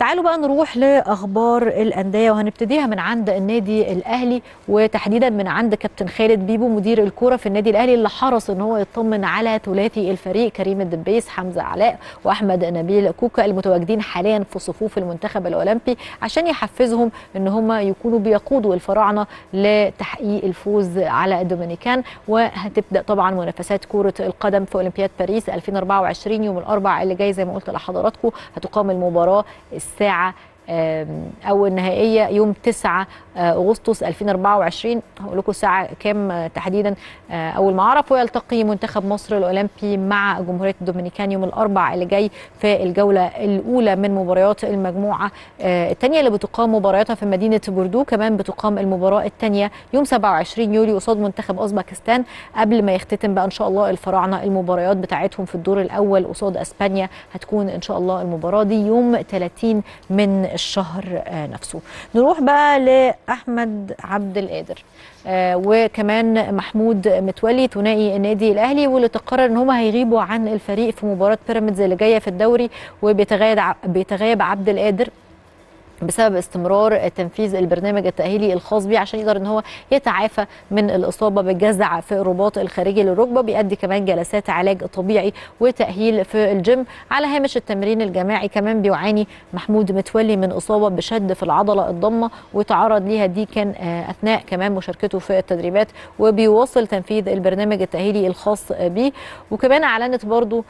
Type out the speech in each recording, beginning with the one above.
تعالوا بقى نروح لاخبار الانديه وهنبتديها من عند النادي الاهلي وتحديدا من عند كابتن خالد بيبو مدير الكوره في النادي الاهلي اللي حرص ان هو يطمن على ثلاثي الفريق كريم الدبيس حمزه علاء واحمد نبيل كوكا المتواجدين حاليا في صفوف المنتخب الاولمبي عشان يحفزهم ان هم يكونوا بيقودوا الفراعنه لتحقيق الفوز على الدومينيكان وهتبدا طبعا منافسات كره القدم في اولمبياد باريس 2024 يوم الاربعاء اللي جاي زي ما قلت لحضراتكم هتقام المباراه الساعه او النهائيه يوم 9 اغسطس 2024 هقول لكم الساعه كام تحديدا اول ما اعرف ويلتقي منتخب مصر الاولمبي مع جمهوريه الدومينيكان يوم الاربعاء اللي جاي في الجوله الاولى من مباريات المجموعه الثانيه اللي بتقام مبارياتها في مدينه بوردو كمان بتقام المباراه الثانيه يوم 27 يوليو قصاد منتخب اوزبكستان قبل ما يختتم بقى ان شاء الله الفراعنه المباريات بتاعتهم في الدور الاول قصاد اسبانيا هتكون ان شاء الله المباراه دي يوم 30 من الشهر نفسه نروح بقى لاحمد عبد القادر آه وكمان محمود متولي ثنائي النادي الاهلي واللي تقرر ان هم هيغيبوا عن الفريق في مباراه بيراميدز اللي جايه في الدوري وبيتغيب بيتغيب عبد القادر بسبب استمرار تنفيذ البرنامج التأهيلي الخاص بيه عشان يقدر ان هو يتعافى من الإصابة بالجزع في الرباط الخارجي للركبة بيأدي كمان جلسات علاج طبيعي وتأهيل في الجيم على هامش التمرين الجماعي كمان بيعاني محمود متولي من إصابة بشد في العضلة الضمة وتعرض ليها دي كان أثناء كمان مشاركته في التدريبات وبيواصل تنفيذ البرنامج التأهيلي الخاص بيه وكمان أعلنت برضو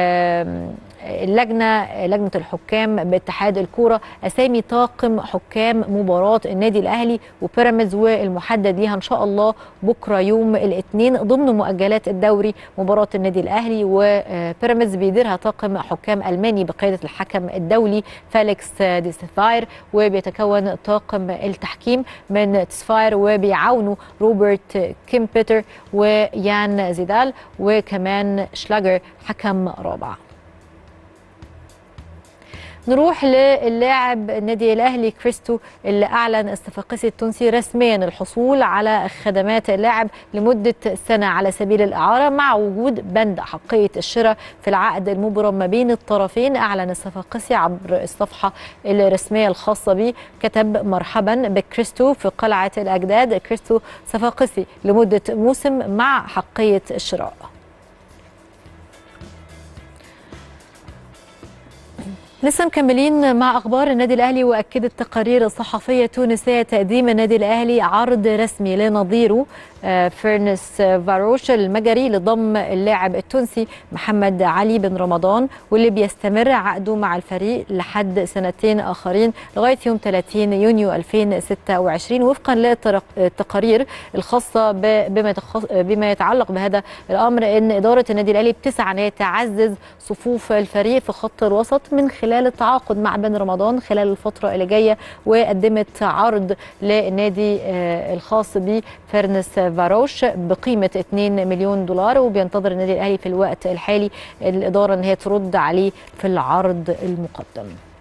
اللجنة لجنة الحكام باتحاد الكورة أسامي طاقم حكام مباراة النادي الأهلي وبيراميدز والمحدد ليها إن شاء الله بكرة يوم الاثنين ضمن مؤجلات الدوري مباراة النادي الأهلي وبيراميدز بيديرها طاقم حكام ألماني بقيادة الحكم الدولي فاليكس ديسفاير وبيتكون طاقم التحكيم من تسفاير وبيعاونوا روبرت كيم بيتر ويان زيدال وكمان شلاجر حكم رابع نروح للاعب النادي الاهلي كريستو اللي اعلن الصفاقسي التونسي رسميا الحصول على خدمات اللاعب لمده سنه على سبيل الاعاره مع وجود بند حقيه الشراء في العقد المبرم ما بين الطرفين اعلن الصفاقسي عبر الصفحه الرسميه الخاصه به كتب مرحبا بكريستو في قلعه الاجداد كريستو صفاقسي لمده موسم مع حقيه الشراء لسه مكملين مع اخبار النادي الاهلي واكدت تقارير الصحفيه التونسيه تقديم النادي الاهلي عرض رسمي لنظيره فيرنس فاروش المجري لضم اللاعب التونسي محمد علي بن رمضان واللي بيستمر عقده مع الفريق لحد سنتين اخرين لغايه يوم 30 يونيو 2026 وفقا للتقارير الخاصه بما بما يتعلق بهذا الامر ان اداره النادي الاهلي بتسعى ان هي تعزز صفوف الفريق في خط الوسط من خلال التعاقد مع بن رمضان خلال الفتره اللي جايه وقدمت عرض للنادي الخاص بفيرنس فاروش بقيمه 2 مليون دولار وبينتظر النادي الاهلي في الوقت الحالي الاداره ان هي ترد عليه في العرض المقدم